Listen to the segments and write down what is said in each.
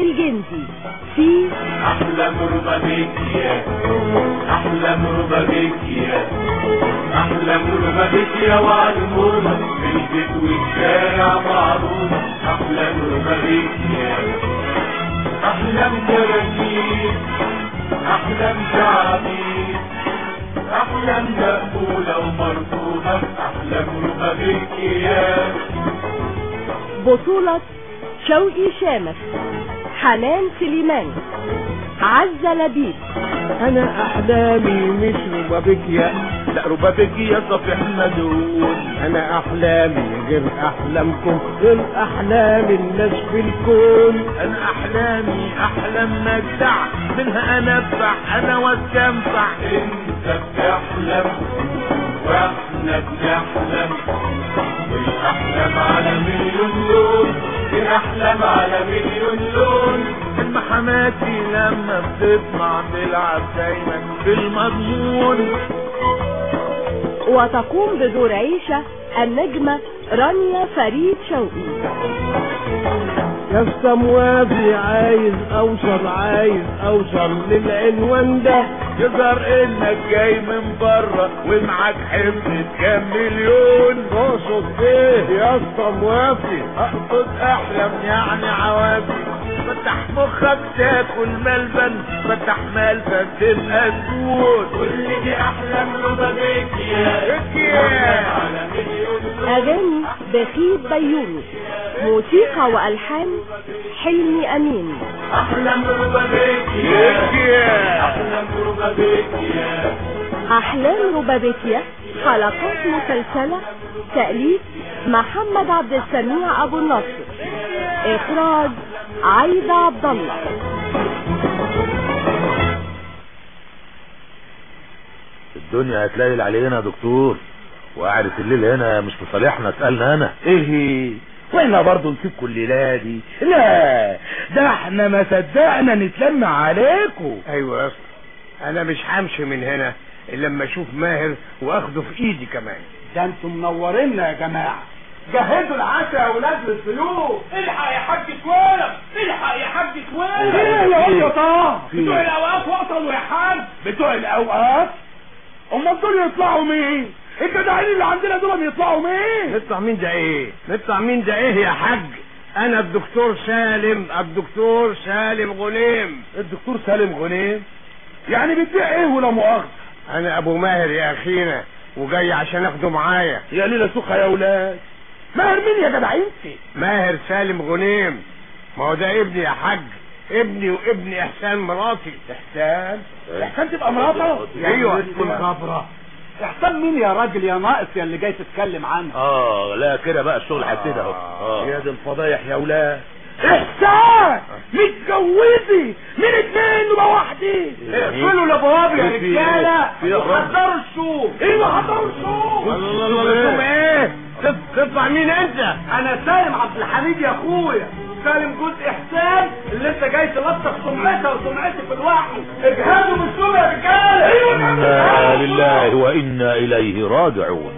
الجندي في أحلى مربى بيك يا أحلى مربى بيك يا أحلى مربى بيك يا وعلمونا في البيت والشارع معروفة أحلى مربى بيك يا أحلام كراكيب أحلام تعابير أحلام مقبولة ومرفوضة أحلام مربى بيك يا بطولة شوقي شامخ حنان سليمان عزة لبيب انا احلامي مش ربابيكيا لا ربابيكيا صفيح مدون انا احلامي غير احلامكم غير احلام الناس في الكون انا احلامي احلام مجدع منها انفع انا واستنفع انت بتحلم واحنا بنحلم والاحلام على مليون لون بنحلم على مليون لون حماتي لما بتطلع تلعب دايما بالمضمون وتقوم بدور عيشة النجمة رانيا فريد شوقي يا اسطى موافي عايز اوصل عايز اوصل للعنوان ده يظهر انك جاي من بره ومعاك حفظ كام مليون تقصد ايه يا اسطى موافي اقصد احلم يعني عوافي فتح مخك تاكل ملبن فتح ملبن تبقى سود كل دي احلام ربابيك يا على مليون أغاني بخيت بيومي موسيقى وألحان حلمي أمين احلام ربابيك يا احلام ربابيك يا أحلام ربابيكيا حلقات مسلسلة تأليف محمد عبد السميع أبو النصر إخراج عايدة عبد الله الدنيا هتلاقي علينا يا دكتور وقعدة الليل هنا مش في صالحنا اسألنا انا ايه واحنا برضه نسيب كل ليلة دي لا ده احنا ما صدقنا نتلم عليكم ايوه يا اسطى انا مش همشي من هنا الا لما اشوف ماهر واخده في ايدي كمان ده انتم منورينا يا جماعة جهزوا العشاء يا ولاد للضيوف الحق يا حاج كويلة الحق يا حاج كويلة ايه يا يا طه بتوع الاوقات وصلوا يا حاج بتوع الاوقات امال دول يطلعوا مين الجدعين اللي عندنا دول يطلعوا مين نطلع مين ده ايه نطلع مين ده ايه يا حاج انا الدكتور سالم الدكتور سالم غنيم الدكتور سالم غنيم يعني بتبيع ايه ولا مؤاخذة انا ابو ماهر يا اخينا وجاي عشان اخده معايا يا ليلة سخة يا ولاد ماهر مين يا جدع انت ماهر سالم غنيم ما هو ده ابني يا حاج ابني وابن احسان مراتي احسان احسان تبقى مراته ايوه كل خبرة احسان مين يا راجل يا ناقص يا اللي جاي تتكلم عنه اه لا كده بقى الشغل هيبتدي اهو اه يا دي الفضايح يا ولاد احسان متجوزي من اتنين وبقى واحدة اقفلوا الابواب يا رجالة وحضروا الشوم ايوه حضروا الشوم الله الله الله ايه تطلع مين انت انا سالم عبد الحميد يا اخويا سالم جوز احسان اللي انت جاي تلطف سمعتها وسمعتي في الوحي اجهزوا بالشوم يا رجاله ايوه انا لله وانا اليه راجعون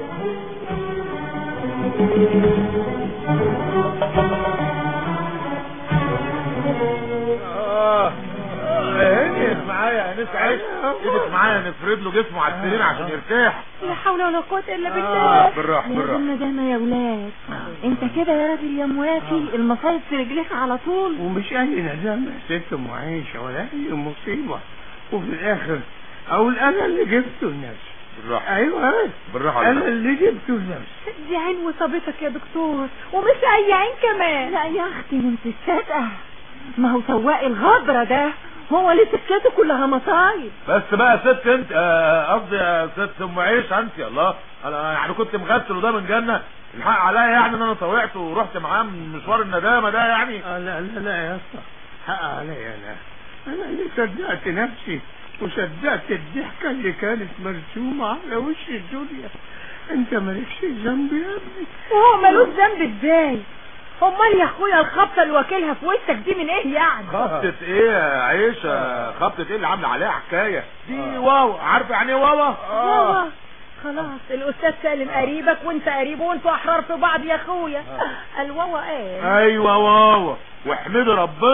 اه ايدك معايا هنسعد ايدك معايا نفرد له جسمه على السرير عشان يرتاح لا حول ولا قوة إلا آه، بالله بالراحة بالراحة لازم ندامة يا ولاد انت كده يا راجل يا موافي المصايب في رجليك على طول ومش اي ندم يا ست ام عايشه ولا اي مصيبه وفي الاخر اقول انا اللي جبته لنفسي بالراحة ايوه بالراحة على انا نفسك. اللي جبته لنفسي دي عين وصابتك يا دكتور ومش اي عين كمان لا يا اختي انت الصادقة ما هو سواق الغبرة ده هو اللي سكته كلها مصايب بس بقى يا ست انت آه، قصدي يا ست ام عيش انت يا الله انا يعني كنت مغسل وده من جنه الحق عليا يعني ان انا طوعت ورحت معاه من مشوار الندامه ده يعني آه لا لا لا يا اسطى حق عليا انا انا اللي صدقت نفسي وصدقت الضحكه اللي كانت مرسومه على وش الدنيا انت مالكش ذنب يا ابني وهو ملوش ذنب ازاي امال يا اخويا الخبطه اللي واكلها في وشك دي من ايه يعني خبطة ايه يا عيشة خبطة ايه اللي عاملة عليها حكاية دي واو عارفة يعني ايه واوا بابا خلاص الاستاذ سالم قريبك وانت قريبه وانتوا احرار في بعض يا اخويا الواوا ايه ايوه واوا واحمدي ربنا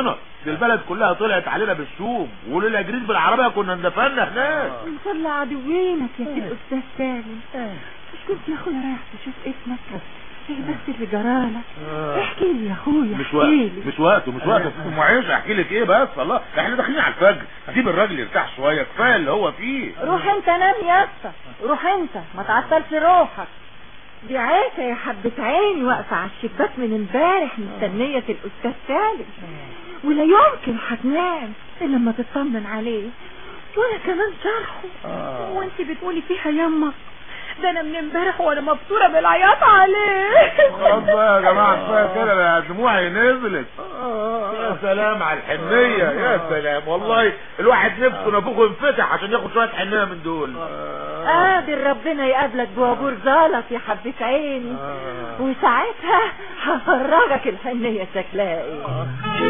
دي البلد كلها طلعت علينا بالشوم ولولا جريت بالعربيه كنا اندفنا هناك من فضل عدوينك يا سيد استاذ سالم مش كنت يا اخويا رايح تشوف اسمك ايه بس اللي جرالك احكي لي يا اخويا مش احكي وقت لي مش وقته مش وقته ام عيشه احكي لك ايه بس الله احنا داخلين على الفجر سيب الراجل يرتاح شويه كفايه اللي هو فيه روح انت نام يا اسطى روح انت ما تعطلش روحك دي عيشة يا حبة عيني واقفة على الشباك من امبارح مستنية الأستاذ سالم ولا يمكن هتنام إلا لما تطمن عليه ولا كمان شرحه وانت بتقولي فيها يما ده انا من امبارح وانا مبسوطة بالعياط عليه خلاص بقى يا جماعه كفايه كده بقى دموعي نزلت يا سلام على الحنيه يا سلام والله الواحد نفسه نافوخه ينفتح عشان ياخد شويه حنيه من دول قادر ربنا يقابلك بوابور زلط يا حبة عيني وساعتها هفرجك الحنية شكلها ايه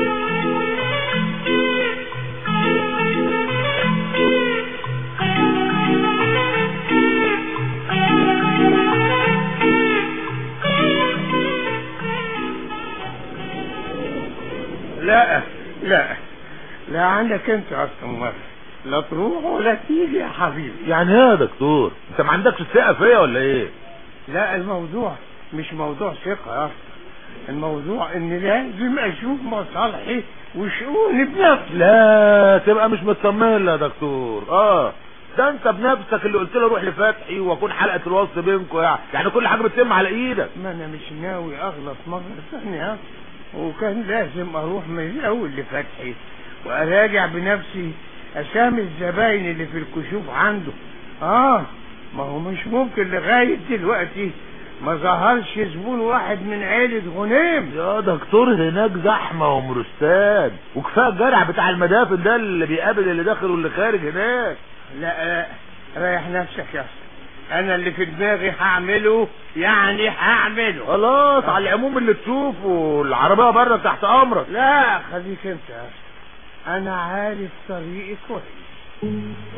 لا لا لا عندك انت اصلا مرة لا تروح ولا تيجي يا حبيبي يعني ايه يا دكتور انت ما عندكش الثقه فيا ولا ايه لا الموضوع مش موضوع ثقة يا أخي. الموضوع ان لازم اشوف مصالحي وشؤوني بنفسي لا تبقى مش مطمن يا دكتور اه ده انت بنفسك اللي قلت له روح لفتحي واكون حلقه الوصل بينكم يعني يعني كل حاجه بتتم على ايدك ما انا مش ناوي اغلط مرة ثانية وكان لازم اروح من الاول لفتحي واراجع بنفسي اسامي الزباين اللي في الكشوف عنده اه ما هو مش ممكن لغاية دلوقتي ما ظهرش زبون واحد من عيلة غنيم يا دكتور هناك زحمه ومرستان وكفايه الجرع بتاع المدافن ده اللي بيقابل اللي داخل واللي خارج هناك لا لا ريح نفسك يا اسطى انا اللي في دماغي هعمله يعني هعمله خلاص على العموم اللي تشوفه العربيه بره تحت امرك لا خليك انت يا اسطى انا عارف طريقي كويس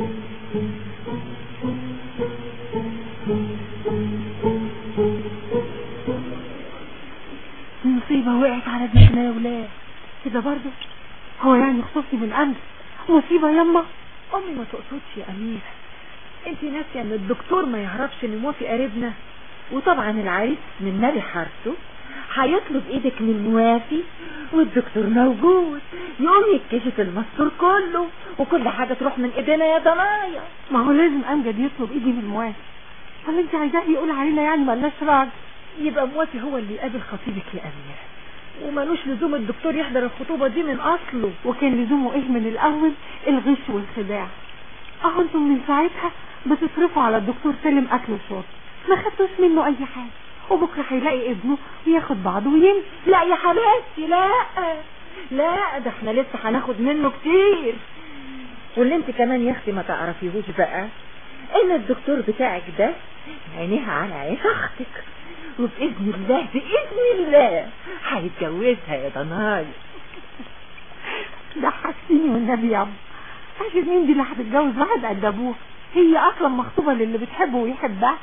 مصيبة وقعت على دماغنا يا ولاد كده برضه هو يعني خصوصي من أمس مصيبة يما أمي ما تقصدش يا أميرة أنت ناسية إن الدكتور ما يعرفش إن موافي قريبنا وطبعا العريس من نبي حارته هيطلب ايدك من موافي والدكتور موجود يقوم يتكشف المستور كله وكل حاجة تروح من ايدينا يا ضنايا ما هو لازم امجد يطلب ايدي من موافي ولا انت عايزاه يقول علينا يعني مالناش راجل يبقى موافي هو اللي يقابل خطيبك يا أميرة ومالوش لزوم الدكتور يحضر الخطوبة دي من أصله وكان لزومه ايه من الاول الغش والخداع اهو انتم من ساعتها بتصرفوا على الدكتور سالم اكل وشرب ما خدتوش منه اي حاجه وبكره هيلاقي ابنه وياخد بعضه ويمشي لا يا حبيبتي لا لا ده احنا لسه هناخد منه كتير واللي انت كمان يا اختي ما تعرفيهوش بقى ان الدكتور بتاعك ده عينيها على عيش اختك وباذن الله باذن الله هيتجوزها يا ضنايا ضحكتيني والنبي يا عم عشان مين دي اللي هتتجوز واحد قد ابوها هي اصلا مخطوبه للي بتحبه ويحبها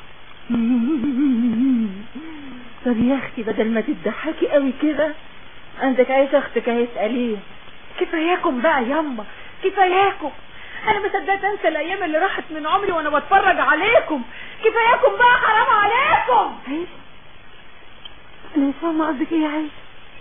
طب يا اختي بدل ما تضحكي قوي كده عندك عايز اختك اهي اساليه كفاياكم بقى ياما كفاياكم انا ما صدقت انسى الايام اللي راحت من عمري وانا بتفرج عليكم كفاياكم بقى حرام عليكم عيش انا مش فاهمه قصدك ايه يا عيش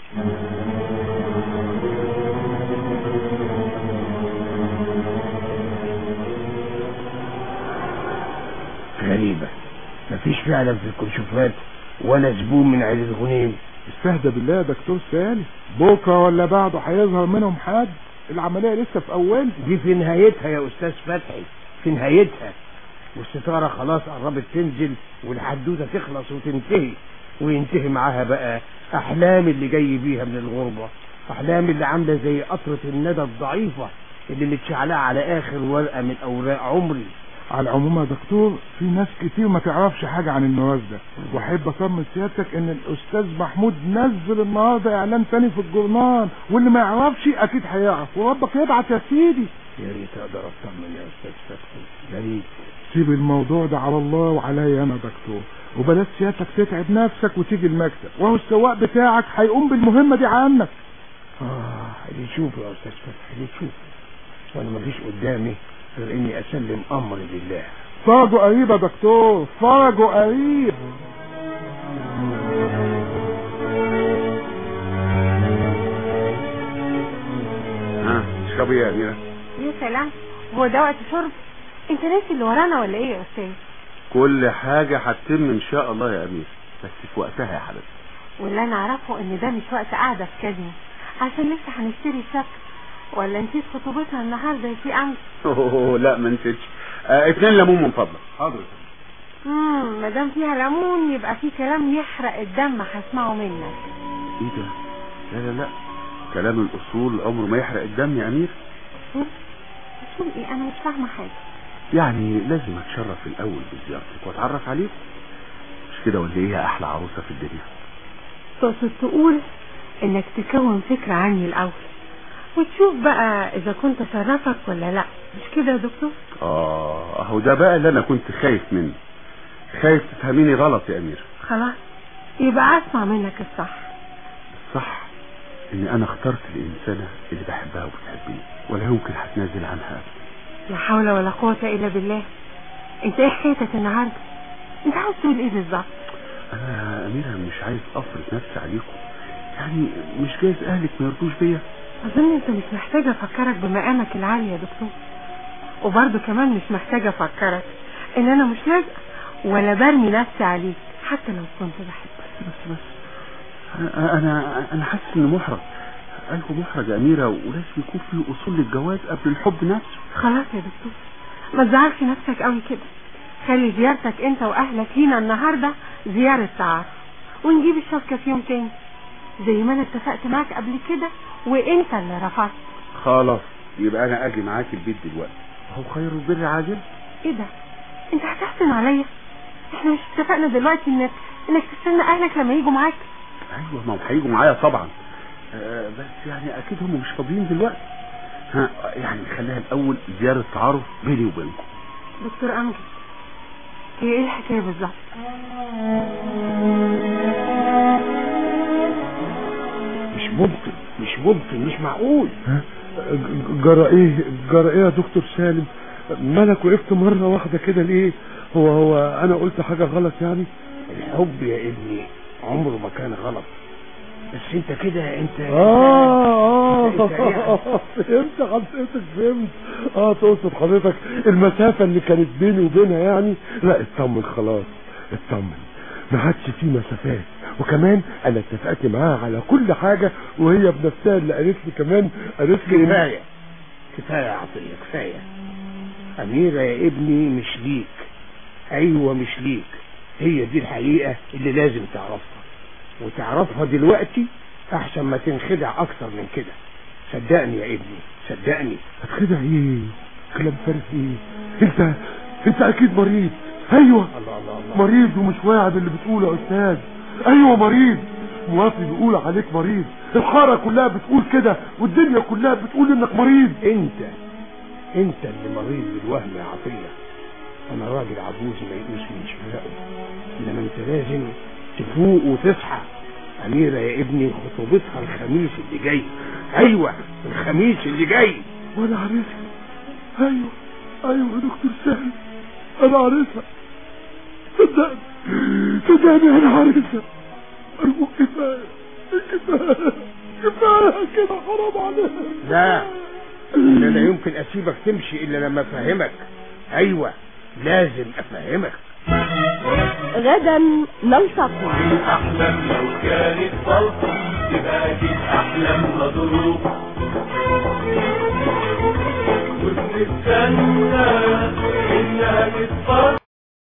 غريبة مفيش فعلا في الكشوفات ولا زبون من عيلة غنيم استهدى بالله يا دكتور سالم بكره ولا بعده هيظهر منهم حد العمليه لسه في اولها دي في نهايتها يا استاذ فتحي في نهايتها والستارة خلاص قربت تنزل والحدوتة تخلص وتنتهي وينتهي معاها بقى احلام اللي جاي بيها من الغربة احلام اللي عاملة زي قطرة الندى الضعيفة اللي متشعلقة على اخر ورقة من اوراق عمري على العموم يا دكتور في ناس كتير ما تعرفش حاجه عن النواز ده واحب اطمن سيادتك ان الاستاذ محمود نزل النهارده اعلان تاني في الجورنال واللي ما يعرفش اكيد هيعرف وربك يبعت يا سيدي يا ريت اقدر اطمن يا استاذ فتحي يا ريت سيب الموضوع ده على الله وعليا انا دكتور وبلاش سيادتك تتعب نفسك وتيجي المكتب وهو السواق بتاعك هيقوم بالمهمه دي عنك اه اللي يشوف يا استاذ فتحي اللي يشوف وانا مفيش قدامي غير اني اسلم امري لله فرجه قريب يا دكتور فرجه قريب ها اشربي يا اميره يا سلام هو ده وقت شرب انت ناسي اللي ورانا ولا ايه يا استاذ كل حاجة هتتم ان شاء الله يا امير بس في وقتها يا حبيبتي واللي انا اعرفه ان ده مش وقت قاعده في كازينو عشان لسه هنشتري شقه ولا نسيت خطوبتنا النهارده يا سي امجد اوه لا ما نسيتش آه اتنين ليمون من فضلك حاضر امم ما دام فيها ليمون يبقى في كلام يحرق الدم هسمعه منك ايه ده لا لا لا كلام الاصول عمره ما يحرق الدم يا امير شو ايه انا مش فاهمه حاجه يعني لازم اتشرف الاول بزيارتك واتعرف عليك مش كده ولا ايه يا احلى عروسه في الدنيا تقصد تقول انك تكون فكره عني الاول وتشوف بقى اذا كنت اشرفك ولا لا مش كده يا دكتور اه اهو ده بقى اللي انا كنت خايف منه خايف تفهميني غلط يا امير خلاص يبقى اسمع منك الصح صح اني انا اخترت الانسانه اللي بحبها وبتحبني ولا يمكن هتنازل عنها ابدا لا حول ولا قوه الا بالله انت ايه حكايتك النهارده انت عاوز تقول ايه بالظبط انا يا اميره مش عايز افرض نفسي عليكم يعني مش جايز اهلك ما يرضوش بيا اظن انت مش محتاجه افكرك بمقامك العالي يا دكتور وبرضه كمان مش محتاجه افكرك ان انا مش لازقه ولا برمي نفسي عليك حتى لو كنت بحبك بس بس انا انا انا حاسس اني محرج ايوه محرج يا اميره ولازم يكون في اصول للجواز قبل الحب نفسه خلاص يا دكتور ما تزعلش نفسك قوي كده خلي زيارتك انت واهلك لينا النهارده زياره تعارف ونجيب الشبكه في يوم تاني زي ما انا اتفقت معاك قبل كده وانت اللي رفضت خلاص يبقى انا اجي معاك البيت دلوقتي هو خير البر عاجل ايه ده انت هتحسن عليا احنا مش اتفقنا دلوقتي انك انك تستنى اهلك لما يجوا معاك ايوه ما هم هيجوا معايا طبعا آه بس يعني اكيد هم مش فاضيين دلوقتي ها يعني خليها الاول زياره تعارف بيني وبينكم دكتور امجد هي ايه الحكايه بالظبط مش ممكن مش ممكن مش معقول ها؟ ج- جرى ايه جرى ايه يا دكتور سالم مالك وقفت مرة واحدة كده ليه هو هو انا قلت حاجة غلط يعني الحب يا ابني عمره ما كان غلط بس انت كده انت اه اه انت يعني- فهمت حضرتك فهمت اه تقصد حضرتك المسافة اللي كانت بيني وبينها يعني لا اطمن خلاص اطمن ما عادش في مسافات وكمان انا اتفقت معاها على كل حاجة وهي بنفسها اللي قالت لي كمان قالت لي كفاية كفاية يا عطية كفاية أميرة يا ابني مش ليك أيوة مش ليك هي دي الحقيقة اللي لازم تعرفها وتعرفها دلوقتي أحسن ما تنخدع أكتر من كده صدقني يا ابني صدقني هتخدع ايه كلام فارغ ايه انت انت اكيد مريض ايوه الله الله الله مريض ومش واعي باللي بتقوله يا استاذ ايوه مريض موافي بيقول عليك مريض الحاره كلها بتقول كده والدنيا كلها بتقول انك مريض انت انت اللي مريض بالوهم يا عطية انا راجل عجوز ما يقوس من شفائه انما انت لازم تفوق وتصحى اميرة يا ابني خطوبتها الخميس اللي جاي ايوه الخميس اللي جاي وانا عارفها ايوه ايوه يا دكتور سهل انا عارفها صدقني صدقني انا عارفها ارجوك كفايه كفايه كفايه كده حرام عليك لا انا لا يمكن اسيبك تمشي الا لما افهمك ايوه لازم افهمك غدا نلتقي أحلام لو كانت بلطم تبقى أكيد أحلام مضروب